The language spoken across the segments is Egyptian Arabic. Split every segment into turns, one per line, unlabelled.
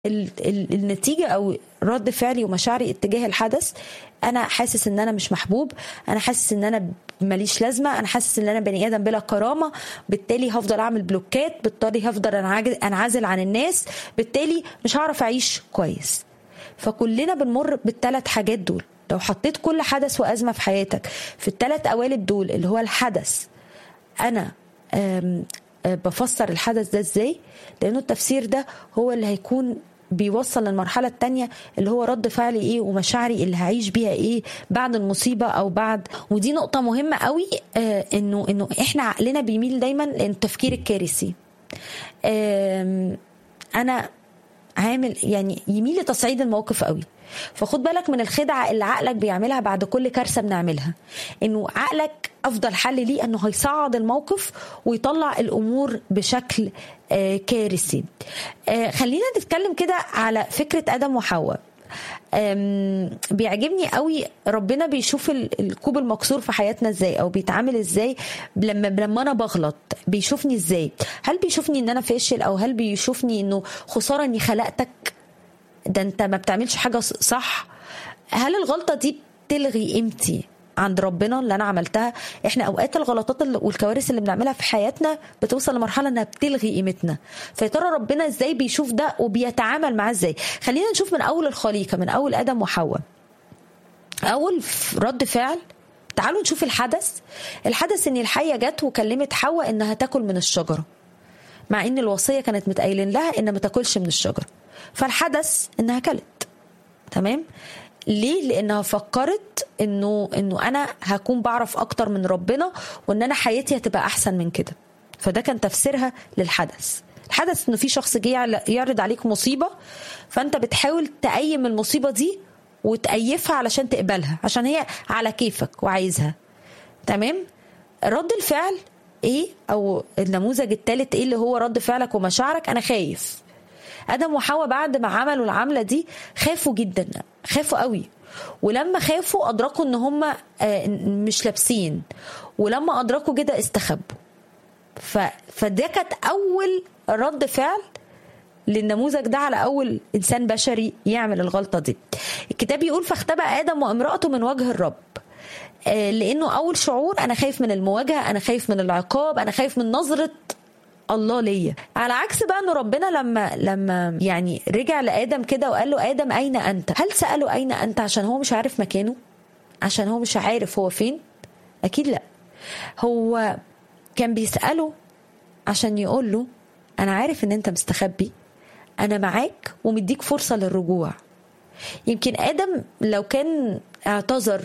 ال- ال- النتيجه او رد فعلي ومشاعري اتجاه الحدث انا حاسس ان انا مش محبوب انا حاسس ان انا ماليش لازمه انا حاسس ان انا بني ادم بلا كرامه بالتالي هفضل اعمل بلوكات بالتالي هفضل أنعج- انعزل عن الناس بالتالي مش هعرف اعيش كويس فكلنا بنمر بالثلاث حاجات دول لو حطيت كل حدث وازمه في حياتك في الثلاث قوالب دول اللي هو الحدث انا أم، أه، بفسر الحدث ده ازاي لانه التفسير ده هو اللي هيكون بيوصل للمرحلة التانية اللي هو رد فعلي ايه ومشاعري اللي هعيش بيها ايه بعد المصيبة او بعد ودي نقطة مهمة قوي آه انه انه احنا عقلنا بيميل دايما للتفكير الكارثي آم، انا عامل يعني يميل لتصعيد الموقف قوي فخد بالك من الخدعه اللي عقلك بيعملها بعد كل كارثه بنعملها انه عقلك افضل حل ليه انه هيصعد الموقف ويطلع الامور بشكل آه كارثي آه خلينا نتكلم كده على فكره ادم وحواء أم، بيعجبني قوي ربنا بيشوف ال- الكوب المكسور في حياتنا ازاي او بيتعامل ازاي لما لما انا بغلط بيشوفني ازاي هل بيشوفني ان انا فاشل او هل بيشوفني انه خساره اني خلقتك ده انت ما بتعملش حاجه ص- صح هل الغلطه دي بتلغي قيمتي عند ربنا اللي انا عملتها احنا اوقات الغلطات اللي- والكوارث اللي بنعملها في حياتنا بتوصل لمرحله انها بتلغي قيمتنا فيا ترى ربنا ازاي بيشوف ده وبيتعامل معاه ازاي خلينا نشوف من اول الخليقه من اول ادم وحواء اول ف- رد فعل تعالوا نشوف الحدث الحدث ان الحيه جت وكلمت حواء انها تاكل من الشجره مع ان الوصيه كانت متقايلين لها ان ما تاكلش من الشجره فالحدث انها كلت تمام ليه لانها فكرت انه انه انا هكون بعرف اكتر من ربنا وان انا حياتي هتبقى احسن من كده فده كان تفسيرها للحدث الحدث انه في شخص جه يعل- يعرض عليك مصيبه فانت بتحاول تقيم المصيبه دي وتأيفها علشان تقبلها عشان هي على كيفك وعايزها تمام رد الفعل ايه او النموذج الثالث ايه اللي هو رد فعلك ومشاعرك انا خايف ادم وحواء بعد ما عملوا العمله دي خافوا جدا خافوا قوي ولما خافوا ادركوا ان هم آه، مش لابسين ولما ادركوا كده استخبوا ف... فده كانت اول رد فعل للنموذج ده على اول انسان بشري يعمل الغلطه دي الكتاب يقول فاختبأ ادم وامراته من وجه الرب آه، لانه اول شعور انا خايف من المواجهه انا خايف من العقاب انا خايف من نظره الله ليا على عكس بقى انه ربنا لما لما يعني رجع لادم كده وقال له ادم اين انت هل ساله اين انت عشان هو مش عارف مكانه عشان هو مش عارف هو فين اكيد لا هو كان بيساله عشان يقول له انا عارف ان انت مستخبي انا معاك ومديك فرصه للرجوع يمكن ادم لو كان اعتذر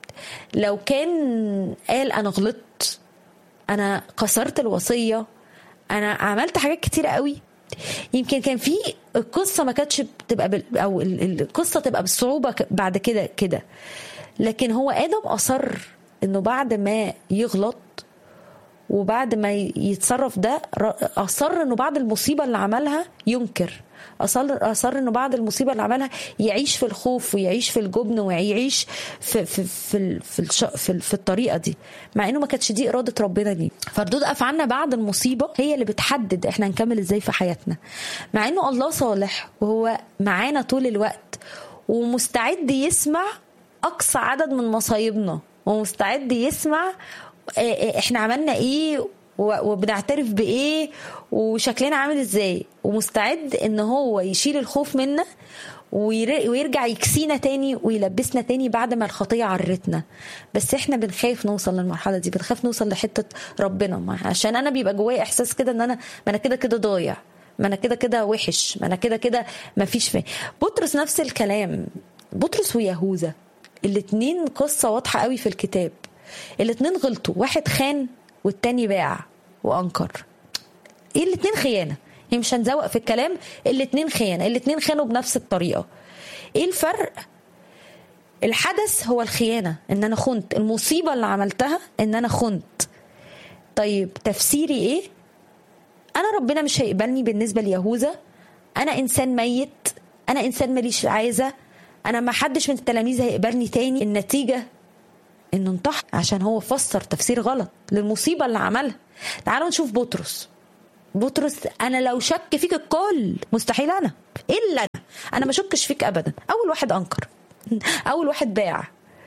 لو كان قال انا غلطت انا كسرت الوصيه انا عملت حاجات كتيرة قوي يمكن كان في القصه ما كانتش بتبقى بال او ال- ال- القصه تبقى بالصعوبه ك- بعد كده كده لكن هو ادم اصر انه بعد ما يغلط وبعد ما ي- يتصرف ده ر- اصر انه بعد المصيبه اللي عملها ينكر اصر اصر انه بعد المصيبه اللي عملها يعيش في الخوف ويعيش في الجبن ويعيش في في في ال- في, الش في, ال- في الطريقه دي مع انه ما كانتش دي اراده ربنا دي فردود افعالنا بعد المصيبه هي اللي بتحدد احنا هنكمل ازاي في حياتنا مع انه الله صالح وهو معانا طول الوقت ومستعد يسمع اقصى عدد من مصايبنا ومستعد يسمع آه، آه، احنا عملنا ايه و- وبنعترف بايه وشكلنا عامل ازاي ومستعد ان هو يشيل الخوف منا وير- ويرجع يكسينا تاني ويلبسنا تاني بعد ما الخطيه عرتنا بس احنا بنخاف نوصل للمرحله دي بنخاف نوصل لحته ربنا ما- عشان انا بيبقى جوايا احساس كده ان انا ما انا كده كده ضايع ما انا كده كده وحش ما انا كده كده ما فيش فيه بطرس نفس الكلام بطرس ويهوذا الاتنين قصه واضحه قوي في الكتاب الاتنين غلطوا واحد خان والتاني باع وانكر ايه الاتنين خيانه يعني مش هنزوق في الكلام الاتنين خيانه الاتنين خانوا بنفس الطريقه ايه الفرق الحدث هو الخيانه ان انا خنت المصيبه اللي عملتها ان انا خنت طيب تفسيري ايه انا ربنا مش هيقبلني بالنسبه ليهوذا انا انسان ميت انا انسان ماليش عايزه انا ما حدش من التلاميذ هيقبلني تاني النتيجه انه انتحر عشان هو فسر تفسير غلط للمصيبه اللي عملها تعالوا نشوف بطرس بطرس انا لو شك فيك الكل مستحيل انا الا انا انا ما شكش فيك ابدا اول واحد انكر اول واحد باع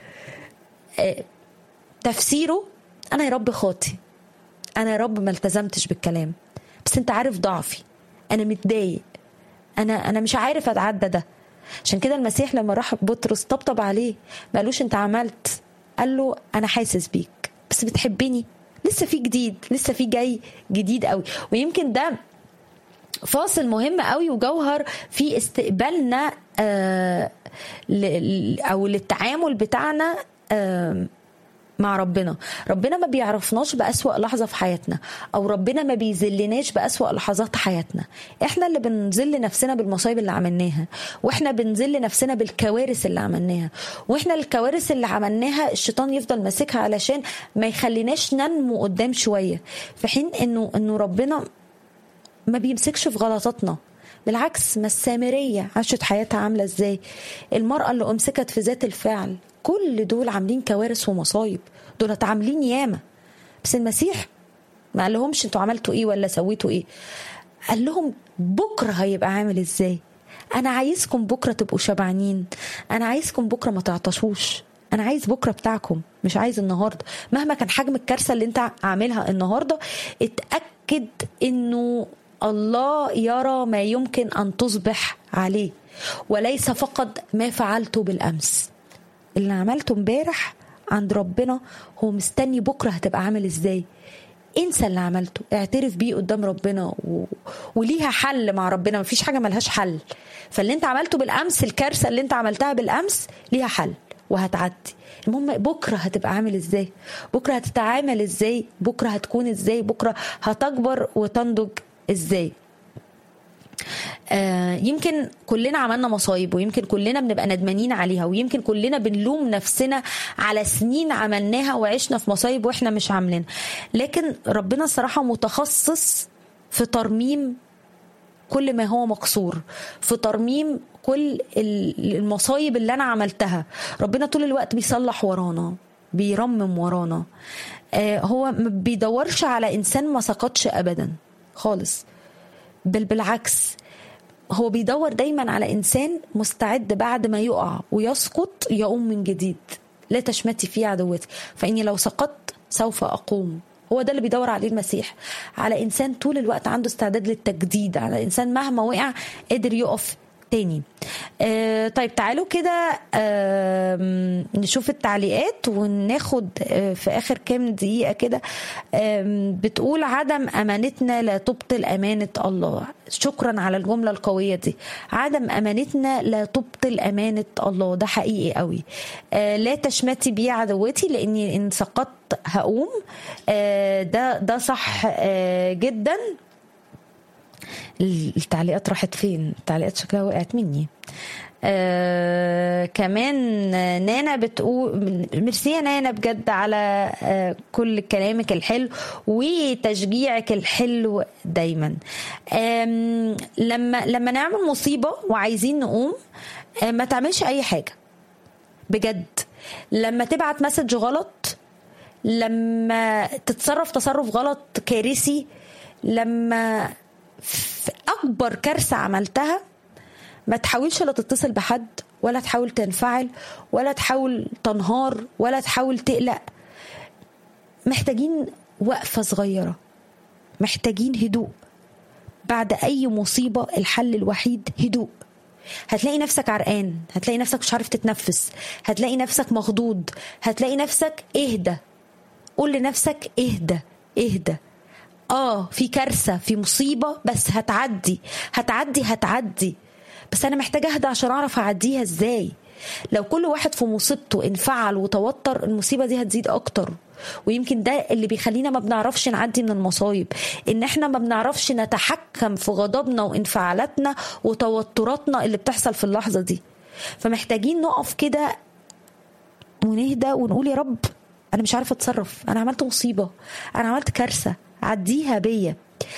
آه، تفسيره انا يا رب خاطي انا يا رب ما التزمتش بالكلام بس انت عارف ضعفي انا متضايق انا انا مش عارف اتعدى ده عشان كده المسيح لما راح بطرس طبطب عليه ما قالوش انت عملت قال له انا حاسس بيك بس بتحبني لسه في جديد لسه في جاي جديد قوي ويمكن ده فاصل مهم قوي وجوهر في استقبالنا آه ل- ل- او للتعامل بتاعنا آه مع ربنا ربنا ما بيعرفناش بأسوأ لحظة في حياتنا أو ربنا ما بيذلناش بأسوأ لحظات حياتنا إحنا اللي بنذل نفسنا بالمصايب اللي عملناها وإحنا بنذل نفسنا بالكوارث اللي عملناها وإحنا الكوارث اللي عملناها الشيطان يفضل ماسكها علشان ما يخليناش ننمو قدام شوية في حين إنه إنه ربنا ما بيمسكش في غلطاتنا بالعكس ما السامرية عاشت حياتها عاملة ازاي المرأة اللي أمسكت في ذات الفعل كل دول عاملين كوارث ومصايب دول عاملين ياما بس المسيح ما قال لهمش انتوا عملتوا ايه ولا سويتوا ايه قال لهم بكرة هيبقى عامل ازاي انا عايزكم بكرة تبقوا شبعانين انا عايزكم بكرة ما تعطشوش انا عايز بكرة بتاعكم مش عايز النهاردة مهما كان حجم الكارثة اللي انت عاملها النهاردة اتأكد انه الله يرى ما يمكن ان تصبح عليه وليس فقط ما فعلته بالامس اللي عملته امبارح عند ربنا هو مستني بكره هتبقى عامل ازاي انسى اللي عملته اعترف بيه قدام ربنا و... وليها حل مع ربنا مفيش حاجه ملهاش حل فاللي انت عملته بالامس الكارثه اللي انت عملتها بالامس ليها حل وهتعدي المهم بكره هتبقى عامل ازاي بكره هتتعامل ازاي بكره هتكون ازاي بكره هتكبر وتنضج ازاي آه يمكن كلنا عملنا مصايب ويمكن كلنا بنبقى ندمانين عليها ويمكن كلنا بنلوم نفسنا على سنين عملناها وعشنا في مصايب واحنا مش عاملين لكن ربنا الصراحة متخصص في ترميم كل ما هو مكسور في ترميم كل المصايب اللي انا عملتها ربنا طول الوقت بيصلح ورانا بيرمم ورانا آه هو ما بيدورش على انسان ما سقطش ابدا خالص بل بالعكس هو بيدور دايما على انسان مستعد بعد ما يقع ويسقط يقوم من جديد لا تشمتي في عدوتي فاني لو سقطت سوف اقوم هو ده اللي بيدور عليه المسيح على انسان طول الوقت عنده استعداد للتجديد على انسان مهما وقع قدر يقف تاني آه طيب تعالوا كده آه نشوف التعليقات وناخد آه في اخر كام دقيقه كده آه بتقول عدم امانتنا لا تبطل امانه الله شكرا على الجمله القويه دي عدم امانتنا لا تبطل امانه الله ده حقيقي قوي آه لا تشمتي بي عدوتي لاني ان سقطت هقوم آه ده ده صح آه جدا التعليقات راحت فين التعليقات شكلها وقعت مني آه كمان نانا بتقول ميرسي يا نانا بجد على آه كل كلامك الحلو وتشجيعك الحلو دايما لما لما نعمل مصيبه وعايزين نقوم آه ما تعملش اي حاجه بجد لما تبعت مسج غلط لما تتصرف تصرف غلط كارثي لما في اكبر كارثه عملتها ما تحاولش لا تتصل بحد ولا تحاول تنفعل ولا تحاول تنهار ولا تحاول تقلق محتاجين وقفه صغيره محتاجين هدوء بعد اي مصيبه الحل الوحيد هدوء هتلاقي نفسك عرقان هتلاقي نفسك مش عارف تتنفس هتلاقي نفسك مخضوض هتلاقي نفسك اهدى قول لنفسك اهدى اهدى اه في كارثه في مصيبه بس هتعدي هتعدي هتعدي بس انا محتاجه اهدى عشان اعرف اعديها ازاي لو كل واحد في مصيبته انفعل وتوتر المصيبه دي هتزيد اكتر ويمكن ده اللي بيخلينا ما بنعرفش نعدي من المصايب ان احنا ما بنعرفش نتحكم في غضبنا وانفعالاتنا وتوتراتنا اللي بتحصل في اللحظه دي فمحتاجين نقف كده ونهدى ونقول يا رب انا مش عارفه اتصرف انا عملت مصيبه انا عملت كارثه عديها بيا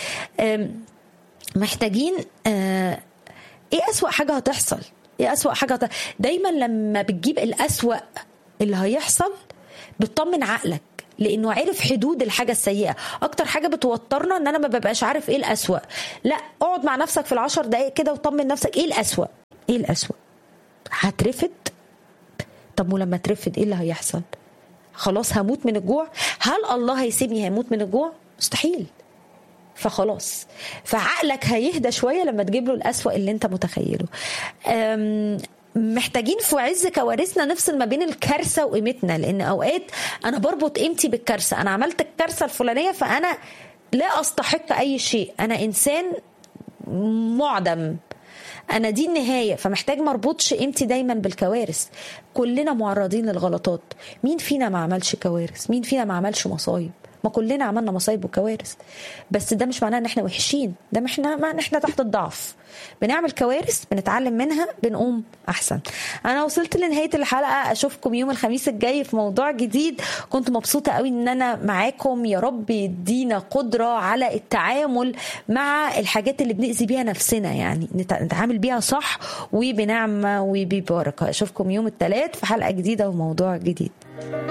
محتاجين ايه اسوا حاجه هتحصل ايه اسوا حاجه هتحصل؟ دايما لما بتجيب الاسوا اللي هيحصل بتطمن عقلك لانه عرف حدود الحاجه السيئه اكتر حاجه بتوترنا ان انا ما ببقاش عارف ايه الاسوا لا اقعد مع نفسك في العشر دقائق كده وطمن نفسك ايه الاسوا ايه الاسوا هترفد طب ولما ترفد ايه اللي هيحصل خلاص هموت من الجوع هل الله هيسيبني هموت من الجوع مستحيل فخلاص فعقلك هيهدى شويه لما تجيب له الاسوأ اللي انت متخيله محتاجين في عز كوارثنا نفصل ما بين الكارثه وقيمتنا لان اوقات انا بربط قيمتي بالكارثه انا عملت الكارثه الفلانيه فانا لا استحق اي شيء انا انسان معدم انا دي النهايه فمحتاج ما اربطش قيمتي دايما بالكوارث كلنا معرضين للغلطات مين فينا ما عملش كوارث مين فينا ما عملش مصايب ما كلنا عملنا مصايب وكوارث بس ده مش معناه ان احنا وحشين ده مش معناه ان احنا تحت الضعف بنعمل كوارث بنتعلم منها بنقوم احسن انا وصلت لنهايه الحلقه اشوفكم يوم الخميس الجاي في موضوع جديد كنت مبسوطه قوي ان انا معاكم يا رب يدينا قدره على التعامل مع الحاجات اللي بنأذي بيها نفسنا يعني نتعامل بيها صح وبنعمه وببركه اشوفكم يوم الثلاث في حلقه جديده وموضوع جديد